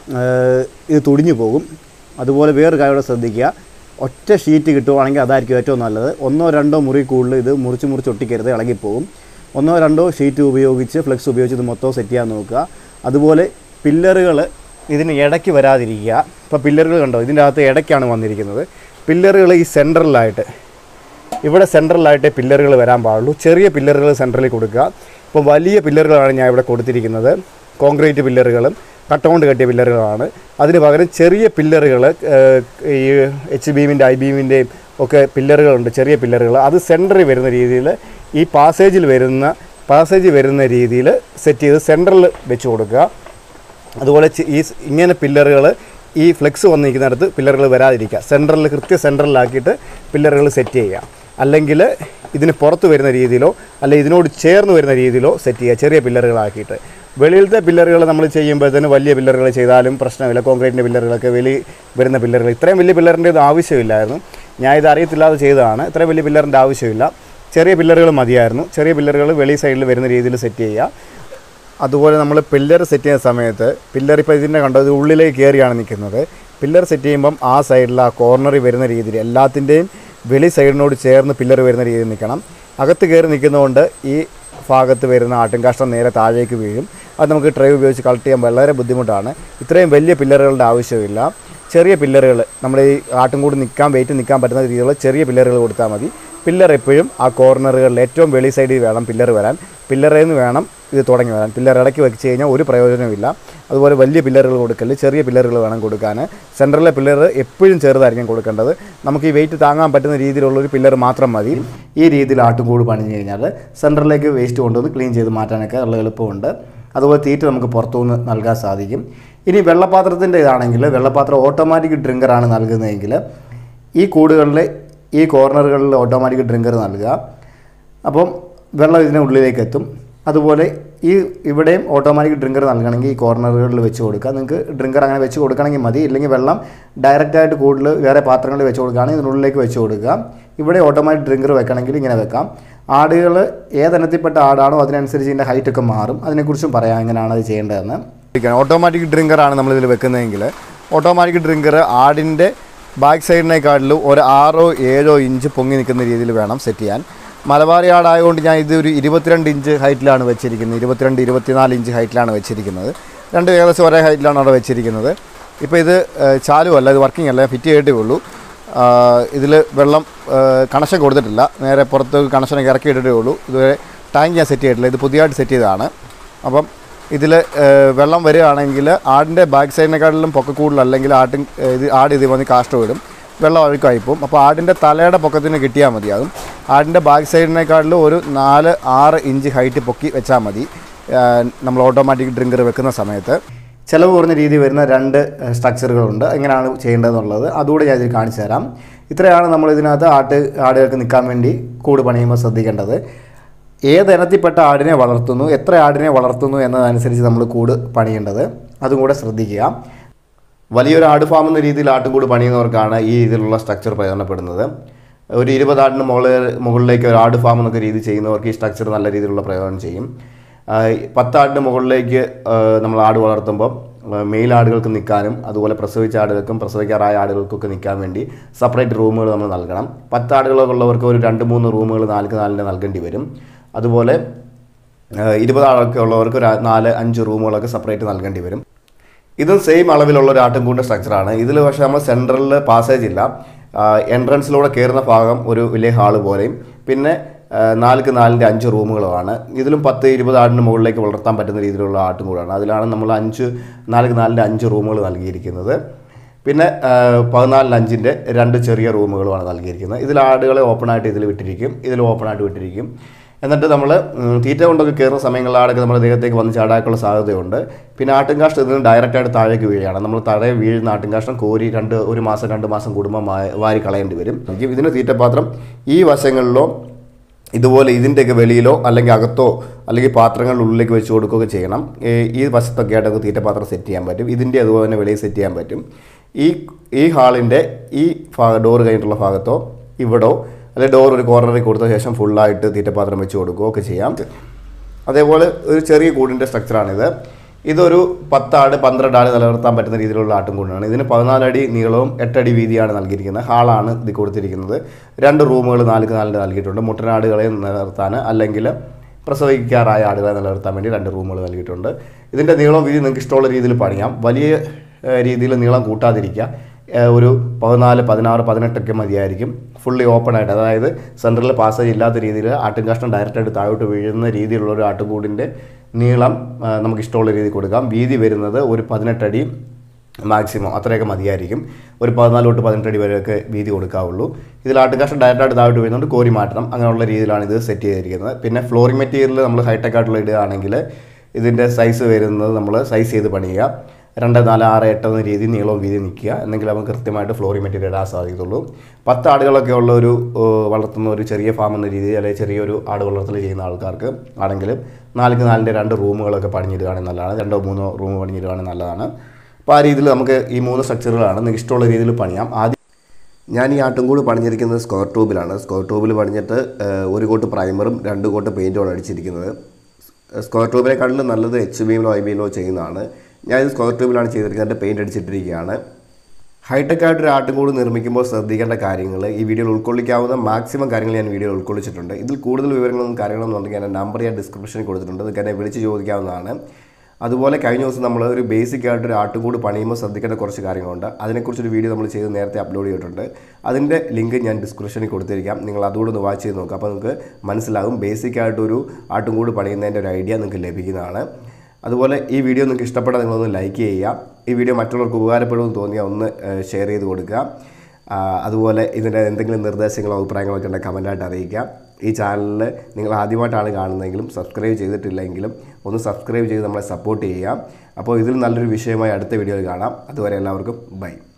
Speaker 1: ഇത് തുടിഞ്ഞു പോകും അതുപോലെ വേറൊരു കാര്യം കൂടെ ശ്രദ്ധിക്കുക ഒറ്റ ഷീറ്റ് കിട്ടുവാണെങ്കിൽ അതായിരിക്കും ഏറ്റവും നല്ലത് ഒന്നോ രണ്ടോ മുറി കൂടുതൽ ഇത് മുറിച്ച് മുറിച്ച് ഒട്ടിക്കരുത് ഇളകിപ്പോകും ഒന്നോ രണ്ടോ ഷീറ്റ് ഉപയോഗിച്ച് ഫ്ലെക്സ് ഉപയോഗിച്ച് ഇത് മൊത്തം സെറ്റ് ചെയ്യാൻ നോക്കുക അതുപോലെ പില്ലറുകൾ ഇതിന് ഇടയ്ക്ക് വരാതിരിക്കുക ഇപ്പോൾ പില്ലറുകൾ കണ്ടോ ഇതിൻ്റെ അകത്ത് ഇടയ്ക്കാണ് വന്നിരിക്കുന്നത് പില്ലറുകൾ ഈ സെൻട്രലായിട്ട് ഇവിടെ സെൻട്രലായിട്ടേ പില്ലറുകൾ വരാൻ പാടുള്ളൂ ചെറിയ പില്ലറുകൾ സെൻട്രലിൽ കൊടുക്കുക ഇപ്പോൾ വലിയ പില്ലറുകളാണ് ഞാൻ ഇവിടെ കൊടുത്തിരിക്കുന്നത് കോൺക്രീറ്റ് പില്ലറുകളും കട്ടൗണ്ട് കെട്ടിയ പില്ലറുകളാണ് അതിന് പകരം ചെറിയ പില്ലറുകൾ ഈ എച്ച് ബീമിൻ്റെ ഐ ബീമിൻ്റെയും ഒക്കെ പില്ലറുകളുണ്ട് ചെറിയ പില്ലറുകൾ അത് സെൻറ്ററിൽ വരുന്ന രീതിയിൽ ഈ പാസേജിൽ വരുന്ന പാസേജ് വരുന്ന രീതിയിൽ സെറ്റ് ചെയ്ത് സെൻറ്ററിൽ വെച്ച് കൊടുക്കുക അതുപോലെ ചി- ഈ സ് ഇങ്ങനെ പില്ലറുകൾ ഈ ഫ്ലെക്സ് വന്നിരിക്കുന്നിടത്ത് പില്ലറുകൾ വരാതിരിക്കുക സെൻറ്ററിൽ കൃത്യ സെൻറ്ററിലാക്കിയിട്ട് പില്ലറുകൾ സെറ്റ് ചെയ്യുക അല്ലെങ്കിൽ ഇതിന് പുറത്ത് വരുന്ന രീതിയിലോ അല്ലെ ഇതിനോട് ചേർന്ന് വരുന്ന രീതിയിലോ സെറ്റ് ചെയ്യുക ചെറിയ പില്ലറുകളാക്കിയിട്ട് വെളിയിലത്തെ പില്ലറുകൾ നമ്മൾ ചെയ്യുമ്പോഴത്തേന് വലിയ പില്ലറുകൾ ചെയ്താലും പ്രശ്നമില്ല കോൺക്രീറ്റിൻ്റെ പില്ലറുകളൊക്കെ വെളി വരുന്ന പില്ലറുകൾ ഇത്രയും വലിയ പില്ലറിൻ്റെ ഇത് ആവശ്യമില്ലായിരുന്നു ഞാൻ ഇത് അറിയത്തില്ലാതെ ചെയ്തതാണ് ഇത്രയും വലിയ പില്ലറിൻ്റെ ആവശ്യമില്ല ചെറിയ പില്ലറുകൾ മതിയായിരുന്നു ചെറിയ പില്ലറുകൾ വെളി സൈഡിൽ വരുന്ന രീതിയിൽ സെറ്റ് ചെയ്യുക അതുപോലെ നമ്മൾ പില്ലർ സെറ്റ് ചെയ്യുന്ന സമയത്ത് പില്ലർ ഇപ്പോൾ ഇതിൻ്റെ കണ്ടോ ഇത് ഉള്ളിലേക്ക് കയറിയാണ് നിൽക്കുന്നത് പില്ലർ സെറ്റ് ചെയ്യുമ്പം ആ സൈഡിൽ ആ കോർണറിൽ വരുന്ന രീതിയിൽ എല്ലാത്തിൻ്റെയും വെളി സൈഡിനോട് ചേർന്ന് പില്ലർ വരുന്ന രീതിയിൽ നിൽക്കണം അകത്ത് കയറി നിൽക്കുന്നതുകൊണ്ട് ഈ ഭാഗത്ത് വരുന്ന ആട്ടിൻകാഷ്ടം നേരെ താഴേക്ക് വീഴും അത് നമുക്ക് ട്രേ ഉപയോഗിച്ച് കളക്ട് ചെയ്യാൻ വളരെ ബുദ്ധിമുട്ടാണ് ഇത്രയും വലിയ പില്ലറുകളുടെ ആവശ്യമില്ല ചെറിയ പില്ലറുകൾ നമ്മുടെ ഈ ആട്ടുംകൂടി നിൽക്കാൻ വെയിറ്റ് നിൽക്കാൻ പറ്റുന്ന രീതിയിലുള്ള ചെറിയ പില്ലറുകൾ കൊടുത്താൽ മതി പില്ലർ എപ്പോഴും ആ കോർണറുകളിൽ ഏറ്റവും വെളി സൈഡിൽ വേണം പില്ലർ വരാൻ പില്ലറിൽ നിന്ന് വേണം ഇത് തുടങ്ങി വരാൻ പില്ലർ ഇടയ്ക്ക് വെച്ച് കഴിഞ്ഞാൽ ഒരു പ്രയോജനമില്ല അതുപോലെ വലിയ പില്ലറുകൾ കൊടുക്കല് ചെറിയ പില്ലറുകൾ വേണം കൊടുക്കാൻ സെൻറ്ററിലെ പില്ലർ എപ്പോഴും ചെറുതായിരിക്കും കൊടുക്കേണ്ടത് നമുക്ക് ഈ വെയിറ്റ് താങ്ങാൻ പറ്റുന്ന രീതിയിലുള്ള ഒരു പില്ലർ മാത്രം മതി ഈ രീതിയിൽ ആട്ടുംകൂട് പണിഞ്ഞു കഴിഞ്ഞാൽ സെൻറ്ററിലേക്ക് വേസ്റ്റ് കൊണ്ടുവന്ന് ക്ലീൻ ചെയ്ത് മാറ്റാനൊക്കെ ഉള്ള എളുപ്പമുണ്ട് അതുപോലെ തീറ്റ നമുക്ക് പുറത്തുനിന്ന് നൽകാൻ സാധിക്കും ഇനി വെള്ളപ്പാത്രത്തിൻ്റെ ഇതാണെങ്കിൽ വെള്ളപ്പാത്രം ഓട്ടോമാറ്റിക് ഡ്രിങ്കറാണ് നൽകുന്നതെങ്കിൽ ഈ കൂടുകളിൽ ഈ കോർണറുകളിൽ ഓട്ടോമാറ്റിക് ഡ്രിങ്കർ നൽകുക അപ്പം വെള്ളം ഇതിന് ഉള്ളിലേക്ക് എത്തും അതുപോലെ ഈ ഇവിടെയും ഓട്ടോമാറ്റിക് ഡ്രിങ്കർ നൽകണമെങ്കിൽ ഈ കോർണറുകളിൽ വെച്ച് കൊടുക്കുക നിങ്ങൾക്ക് ഡ്രിങ്കർ അങ്ങനെ വെച്ച് കൊടുക്കണമെങ്കിൽ മതി ഇല്ലെങ്കിൽ വെള്ളം ഡയറക്റ്റായിട്ട് കൂടുതൽ വേറെ പാത്രങ്ങളിൽ വെച്ച് കൊടുക്കുകയാണെങ്കിൽ ഇതിനുള്ളിലേക്ക് വെച്ച് കൊടുക്കുക ഇവിടെ ഓട്ടോമാറ്റിക് ഡ്രിങ്കർ വെക്കണമെങ്കിൽ ഇങ്ങനെ വെക്കാം ആടുകൾ ഏതിനത്തിൽപ്പെട്ട ആടാണോ അതിനനുസരിച്ച് ഇതിൻ്റെ ഹൈറ്റൊക്കെ മാറും അതിനെക്കുറിച്ചും പറയാം എങ്ങനെയാണ് അത് ചെയ്യേണ്ടതെന്ന് ഓട്ടോമാറ്റിക് ഡ്രിങ്കറാണ് നമ്മളിതിൽ വെക്കുന്നതെങ്കിൽ ഓട്ടോമാറ്റിക് ഡ്രിങ്കർ ആടിൻ്റെ ബാക്ക് സൈഡിനേക്കാട്ടിലും ഒരു ആറോ ഏഴോ ഇഞ്ച് പൊങ്ങി നിൽക്കുന്ന രീതിയിൽ വേണം സെറ്റ് ചെയ്യാൻ മലബാറി ആടായതുകൊണ്ട് ഞാൻ ഇത് ഒരു ഇരുപത്തിരണ്ട് ഇഞ്ച് ഹൈറ്റിലാണ് വെച്ചിരിക്കുന്നത് ഇരുപത്തിരണ്ട് ഇരുപത്തിനാല് ഇഞ്ച് ഹൈറ്റിലാണ് വെച്ചിരിക്കുന്നത് രണ്ട് ഏകദേശം ഒരേ ഹൈറ്റിലാണ് അവിടെ വെച്ചിരിക്കുന്നത് ഇപ്പോൾ ഇത് ഏഹ്, ചാലുവല്ല ഇത് വർക്കിംഗ് അല്ല ഫിറ്റ് ചെയ്തിട്ടേ ഉള്ളൂ ഇതിൽ വെള്ളം കണക്ഷൻ കൊടുത്തിട്ടില്ല നേരെ പുറത്ത് കണക്ഷനൊക്കെ ഇറക്കി ഇട്ടിട്ടേ ഉള്ളൂ ഇതുവരെ ടാങ്ക് ഞാൻ സെറ്റ് ചെയ്തിട്ടില്ല ഇത് പുതിയതായിട്ട് സെറ്റ് ചെയ്തതാണ് അപ്പം ഇതിൽ വെള്ളം വരികയാണെങ്കിൽ ആടിൻ്റെ ബാക്ക് സൈഡിനെക്കാട്ടിലും പൊക്ക കൂടുതലല്ലെങ്കിൽ ആട്ടിൻ ഏഹ്, ഇത് ആട് ഇത് വന്ന് കാഷ്ടം ഇടും വെള്ളം ഒഴുക്കായി പോകും അപ്പോൾ ആടിൻ്റെ തലയുടെ പൊക്കത്തിന് കിട്ടിയാൽ മതിയാകും ആടിൻ്റെ ബാക്ക് സൈഡിനെക്കാട്ടിലും ഒരു നാല് ആറ് ഇഞ്ച് ഹൈറ്റ് പൊക്കി വെച്ചാൽ മതി ഏഹ്, നമ്മൾ ഓട്ടോമാറ്റിക് ഡ്രിങ്കർ വെക്കുന്ന സമയത്ത് ചിലവ് കുറഞ്ഞ രീതി വരുന്ന രണ്ട് സ്ട്രക്ചറുകളുണ്ട് എങ്ങനെയാണ് ചെയ്യേണ്ടതെന്നുള്ളത് അതുകൂടെ ഞാൻ ഇതിൽ കാണിച്ചു തരാം ഇത്രയാണ് നമ്മൾ ഇതിനകത്ത് ആട്ട് ആടുകൾക്ക് നിൽക്കാൻ വേണ്ടി കൂട് പണിയുമ്പോൾ ശ്രദ്ധിക്കേണ്ടത് ഏത് ഇനത്തിൽപ്പെട്ട ആടിനെ വളർത്തുന്നു എത്ര ആടിനെ വളർത്തുന്നു എന്നതനുസരിച്ച് നമ്മൾ കൂട് പണിയേണ്ടത് അതും കൂടെ ശ്രദ്ധിക്കുക വലിയൊരു ആട് ഫാം എന്ന രീതിയിൽ ആട്ടുകൂട് പണിയുന്നവർക്കാണ് ഈ ഇതിലുള്ള സ്ട്രക്ചർ പ്രയോജനപ്പെടുന്നത് ഒരു ഇരുപത് ആടിന് മുകളിൽ മുകളിലേക്ക് ഒരു ആട് ഫാം എന്നൊക്കെ രീതി ചെയ്യുന്നവർക്ക് ഈ സ്ട്രക്ചർ നല്ല രീതിയിലുള്ള പ്രയോജനം ചെയ്യും ആ, പത്താടിന് മുകളിലേക്ക് ആ, നമ്മൾ ആട് വളർത്തുമ്പോൾ മെയിൽ ആടുകൾക്ക് നിൽക്കാനും അതുപോലെ പ്രസവിച്ച ആടുകൾക്കും പ്രസവിക്കാറായ ആടുകൾക്കൊക്കെ നിൽക്കാൻ വേണ്ടി സെപ്പറേറ്റ് റൂമുകൾ നമ്മൾ നൽകണം പത്ത് ആടുകളൊക്കെ ഉള്ളവർക്ക് ഒരു രണ്ട് മൂന്ന് റൂമുകൾ നാല് നാലിന് നൽകേണ്ടി വരും അതുപോലെ ആ, ഇരുപത് ആളൊക്കെ ഉള്ളവർക്ക് ഒരു നാല് അഞ്ച് റൂമുകളൊക്കെ സെപ്പറേറ്റ് നൽകേണ്ടി വരും ഇതും സെയിം അളവിലുള്ള ഒരു ആട്ടിൻകൂടിൻ്റെ സ്ട്രക്ചറാണ് ഇതിൽ പക്ഷേ നമ്മൾ സെൻട്രലിൽ പാസേജ് ഇല്ല എൻട്രൻസിലൂടെ കയറുന്ന ഭാഗം ഒരു വലിയ ഹാള് പോലെയും പിന്നെ ആ, നാലുക്ക് നാലിൻ്റെ അഞ്ച് റൂമുകളുമാണ് ഇതിലും പത്ത് ഇരുപത് ആടിന് മുകളിലേക്ക് വളർത്താൻ പറ്റുന്ന രീതിയിലുള്ള ആട്ടുംകൂടാണ് അതിലാണ് നമ്മൾ അഞ്ച് നാലുക്ക് നാലിൻ്റെ അഞ്ച് റൂമുകൾ നൽകിയിരിക്കുന്നത് പിന്നെ ആ, പതിനാലിന് അഞ്ചിൻ്റെ രണ്ട് ചെറിയ റൂമുകളുമാണ് നൽകിയിരിക്കുന്നത് ഇതിൽ ആടുകളെ ഓപ്പണായിട്ട് ഇതിൽ വിട്ടിരിക്കും ഇതിൽ ഓപ്പണായിട്ട് വിട്ടിരിക്കും എന്നിട്ട് നമ്മൾ തീറ്റ കൊണ്ടൊക്കെ കയറുന്ന സമയങ്ങളിൽ ആടൊക്കെ നമ്മുടെ ദേഹത്തേക്ക് വന്ന് ചാടാനുള്ള സാധ്യതയുണ്ട് പിന്നെ ആട്ടിൻകാഷ്ടം ഇതിന് ഡയറക്റ്റായിട്ട് താഴേക്ക് വീഴുകയാണ് നമ്മൾ താഴെ വീഴുന്ന ആട്ടിൻകാഷ്ടം കോരി രണ്ട് ഒരു മാസം രണ്ട് മാസം കൂടുമ്പോൾ മാ- വാരി കളയേണ്ടി വരും ഇതിന് തീറ്റപാത്രം ഈ വശങ്ങളിലോ ഇതുപോലെ ഇതിൻ്റെയൊക്കെ വെളിയിലോ അല്ലെങ്കിൽ അകത്തോ അല്ലെങ്കിൽ പാത്രങ്ങളുടെ ഉള്ളിലേക്ക് വെച്ച് കൊടുക്കുകയൊക്കെ ചെയ്യണം ഏ, ഈ വശത്തൊക്കെ ആയിട്ടൊക്കെ തീറ്റപാത്രം സെറ്റ് ചെയ്യാൻ പറ്റും ഇതിൻ്റെ അതുപോലെ തന്നെ വെളിയിൽ സെറ്റ് ചെയ്യാൻ പറ്റും ഈ ഈ ഹാളിൻ്റെ ഈ ഭാഗ ഡോറ് കഴിഞ്ഞിട്ടുള്ള ഭാഗത്തോ ഇവിടോ അല്ലെങ്കിൽ ഡോർ ഒരു കോർണറിൽ കൊടുത്ത ശേഷം ഫുള്ളായിട്ട് തീറ്റപാത്രം വെച്ച് കൊടുക്കുകയോ ഒക്കെ ചെയ്യാം അതേപോലെ ഒരു ചെറിയ കൂടിൻ്റെ സ്ട്രക്ചറാണിത് ഇതൊരു പത്താട് പന്ത്രണ്ട് ആട് നിലനിർത്താൻ പറ്റുന്ന രീതിയിലുള്ള ആട്ടുംകൂടാണ് ഇതിന് പതിനാലടി നീളവും എട്ടടി വീതിയാണ് നൽകിയിരിക്കുന്നത് ഹാളാണ് ഇത് കൊടുത്തിരിക്കുന്നത് രണ്ട് റൂമുകൾ നാലുക്ക് നാലിന് നൽകിയിട്ടുണ്ട് മുട്ടനാടുകളെ നിലനിർത്താൻ അല്ലെങ്കിൽ പ്രസവിക്കാറായ ആടുകളെ നിലനിർത്താൻ വേണ്ടി രണ്ട് റൂമുകൾ നൽകിയിട്ടുണ്ട് ഇതിൻ്റെ നീളവും വീതി നിങ്ങൾക്ക് ഇഷ്ടമുള്ള രീതിയിൽ പണിയാം വലിയ ഏഹ്, രീതിയിൽ നീളം കൂട്ടാതിരിക്കുക ഏഹ്, ഒരു പതിനാല് പതിനാറ് പതിനെട്ടൊക്കെ മതിയായിരിക്കും ഫുള്ളി ഓപ്പൺ ആയിട്ട് അതായത് സെൻട്രലിൽ പാസേജ് ഇല്ലാത്ത രീതിയിൽ ആട്ടുംകാഷ്ടം ഡയറക്റ്റായിട്ട് താഴോട്ട് വീഴുന്ന രീതിയിലുള്ള ഒരു ആട്ടുംകൂടിൻ്റെ നീളം ആ, നമുക്ക് ഇഷ്ടമുള്ള രീതിയിൽ കൊടുക്കാം വീതി വരുന്നത് ഒരു പതിനെട്ടടി മാക്സിമം അത്രയൊക്കെ മതിയായിരിക്കും ഒരു പതിനാല് തൊട്ട് പതിനെട്ടടി വരെയൊക്കെ വീതി കൊടുക്കാവുള്ളൂ ഇതിൽ ആട്ടുകാഷ്ടം ഡയറക്റ്റായിട്ട് താഴോട്ട് വീഴുന്നുണ്ട് കോരി മാറ്റണം അങ്ങനെയുള്ള രീതിയിലാണ് ഇത് സെറ്റ് ചെയ്തിരിക്കുന്നത് പിന്നെ ഫ്ലോറിംഗ് മെറ്റീരിയൽ നമ്മൾ ഹൈടെക് ആയിട്ടുള്ള ഇടുകയാണെങ്കിൽ ഇതിൻ്റെ സൈസ് വരുന്നത് നമ്മൾ സൈസ് ചെയ്ത് പണിയുക രണ്ട് നാല് ആറ് എട്ട് എന്ന രീതി നീളവും വീതി നിൽക്കുക എന്നെങ്കിൽ നമുക്ക് കൃത്യമായിട്ട് ഫ്ലോറിംഗ് മെറ്റീരിയൽ ഇടാൻ സാധിക്കത്തുള്ളൂ പത്ത് ആടുകളൊക്കെ ഉള്ള ഒരു ഏഹ്, വളർത്തുന്ന ഒരു ചെറിയ ഫാം എന്ന രീതിയിൽ അല്ലെങ്കിൽ ചെറിയൊരു ആട് വളർത്തൽ ചെയ്യുന്ന ആൾക്കാർക്ക് ആണെങ്കിലും നാലുക്ക് നാലിൻ്റെ രണ്ട് റൂമുകളൊക്കെ പണിഞ്ഞിടുകയാണെങ്കിൽ നല്ലതാണ് രണ്ടോ മൂന്നോ റൂം പണിഞ്ഞിടുകയാണെങ്കിൽ നല്ലതാണ് അപ്പോൾ ആ രീതിയിൽ നമുക്ക് ഈ മൂന്ന് സ്ട്രക്ചറുകളാണ് നിങ്ങൾക്ക് ഇഷ്ടമുള്ള രീതിയിൽ പണിയാം ആദ്യം
Speaker 3: ഞാൻ ഈ ആട്ടുംകൂട് പണിഞ്ഞിരിക്കുന്നത് സ്ക്വയർ ട്യൂബിലാണ് സ്ക്വയർ ട്യൂബിൽ പണിഞ്ഞിട്ട് ഏഹ്, ഒരു കോട്ട് പ്രൈമറും രണ്ട് കോട്ട് പെയിൻറ്റുമാണ് അടിച്ചിരിക്കുന്നത് സ്ക്വയർ ട്യൂബിനെക്കാട്ടിലും നല്ലത് എച്ച് ബിയിലോ ഐ ബിയിലോ ചെയ്യുന്നതാണ് ഞാൻ ഇത് സ്ക്വയർ ട്യൂബിലാണ് ചെയ്തിരിക്കുന്നത് പെയിൻറ്റ് അടിച്ചിട്ടിരിക്കുകയാണ് ഹൈടെക് ആയിട്ട് ഒരു ആട്ടുംകൂട് നിർമ്മിക്കുമ്പോൾ ശ്രദ്ധിക്കേണ്ട കാര്യങ്ങൾ ഈ വീഡിയോയിൽ ഉൾക്കൊള്ളിക്കാവുന്ന മാക്സിമം കാര്യങ്ങൾ ഞാൻ വീഡിയോയിൽ ഉൾക്കൊള്ളിച്ചിട്ടുണ്ട് ഇതിൽ കൂടുതൽ വിവരങ്ങളൊന്നും കാര്യങ്ങളൊന്നും ഉണ്ടെങ്കിൽ എൻ്റെ നമ്പർ ഞാൻ ഡിസ്ക്രിപ്ഷനിൽ കൊടുത്തിട്ടുണ്ട് നിങ്ങൾക്ക് എന്നെ വിളിച്ച് ചോദിക്കാവുന്നതാണ് അതുപോലെ കഴിഞ്ഞ ദിവസം നമ്മൾ ഒരു ബേസിക് ആയിട്ട് ഒരു ആട്ടുകൂട് പണിയുമ്പോൾ ശ്രദ്ധിക്കേണ്ട കുറച്ച് കാര്യങ്ങളുണ്ട് അതിനെക്കുറിച്ചൊരു വീഡിയോ നമ്മൾ ചെയ്ത് നേരത്തെ അപ്ലോഡ് ചെയ്തിട്ടുണ്ട് അതിൻ്റെ ലിങ്ക് ഞാൻ ഡിസ്ക്രിപ്ഷനിൽ കൊടുത്തിരിക്കാം നിങ്ങൾ അതുകൂടെ ഒന്ന് വാച്ച് ചെയ്ത് നോക്കുക അപ്പോൾ നിങ്ങൾക്ക് മനസ്സിലാകും ബേസിക് ആയിട്ടൊരു ആട്ടുംകൂട് പണിയുന്നതിൻ്റെ ഒരു ഐഡിയ നിങ്ങൾക്ക് ലഭിക്കുന്നതാണ് അതുപോലെ ഈ വീഡിയോ നിങ്ങൾക്ക് ഇഷ്ടപ്പെട്ടാൽ നിങ്ങളൊന്ന് ലൈക്ക് ചെയ്യുക ഈ വീഡിയോ മറ്റുള്ളവർക്ക് ഉപകാരപ്പെടുമെന്ന് തോന്നിയാൽ ഒന്ന് ഷെയർ ചെയ്ത് കൊടുക്കുക ആ, അതുപോലെ ഇതിൻ്റെ എന്തെങ്കിലും നിർദ്ദേശങ്ങളോ അഭിപ്രായങ്ങളോ ഒക്കെ ഉണ്ടെങ്കിൽ കമൻറ്റായിട്ട് അറിയിക്കാം ഈ ചാനലിൽ നിങ്ങൾ ആദ്യമായിട്ടാണ് കാണുന്നതെങ്കിലും സബ്സ്ക്രൈബ് ചെയ്തിട്ടില്ലെങ്കിലും ഒന്ന് സബ്സ്ക്രൈബ് ചെയ്ത് നമ്മളെ സപ്പോർട്ട് ചെയ്യുക അപ്പോൾ ഇതിൽ നല്ലൊരു വിഷയമായി അടുത്ത വീഡിയോയിൽ കാണാം അതുവരെ എല്ലാവർക്കും ബൈ